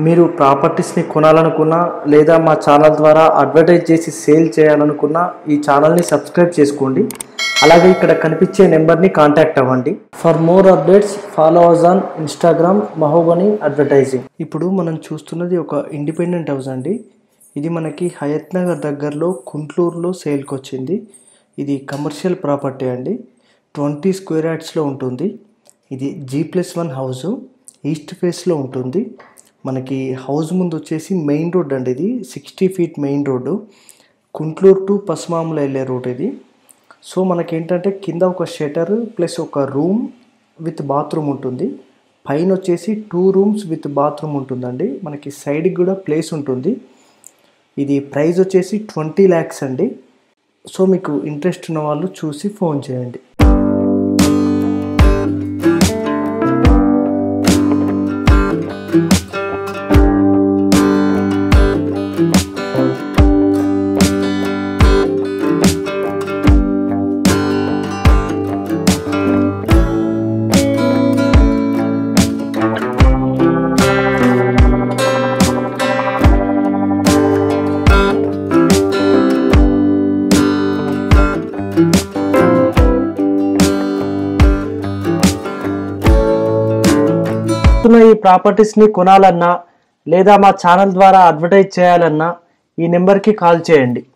మీరు ప్రాపర్టీస్ని కొనాలనుకున్నా లేదా మా ఛానల్ ద్వారా అడ్వర్టైజ్ చేసి సేల్ చేయాలనుకున్నా ఈ ఛానల్ని సబ్స్క్రైబ్ చేసుకోండి అలాగే ఇక్కడ కనిపించే నెంబర్ని కాంటాక్ట్ అవ్వండి for more updates follow us on Instagram మహోబని అడ్వర్టైజింగ్ ఇప్పుడు మనం చూస్తున్నది ఒక ఇండిపెండెంట్ హౌస్ అండి ఇది మనకి హయత్ నగర్ దగ్గరలో కుంట్లూరులో సేల్కి వచ్చింది ఇది కమర్షియల్ ప్రాపర్టీ అండి ట్వంటీ స్క్వేర్ యార్డ్స్లో ఉంటుంది ఇది G plus one house east ఫేస్లో ఉంటుంది మనకి హౌస్ ముందు వచ్చేసి మెయిన్ రోడ్ అండి ఇది sixty feet main road Kuntloor to Pasumamula వెళ్ళే రోడ్ ఇది సో మనకేంటంటే కింద ఒక షటర్ ప్లస్ ఒక రూమ్ విత్ బాత్రూమ్ ఉంటుంది పైన వచ్చేసి టూ రూమ్స్ విత్ బాత్రూమ్ ఉంటుందండి మనకి సైడ్కి కూడా ప్లేస్ ఉంటుంది ఇది ప్రైస్ వచ్చేసి ట్వంటీ ల్యాక్స్ అండి సో మీకు ఇంట్రెస్ట్ ఉన్న వాళ్ళు చూసి ఫోన్ చేయండి ఉన్న ఈ ప్రాపర్టీస్ని కొనాలన్నా లేదా మా ఛానల్ ద్వారా అడ్వర్టైజ్ చేయాలన్నా ఈ నెంబర్కి కాల్ చేయండి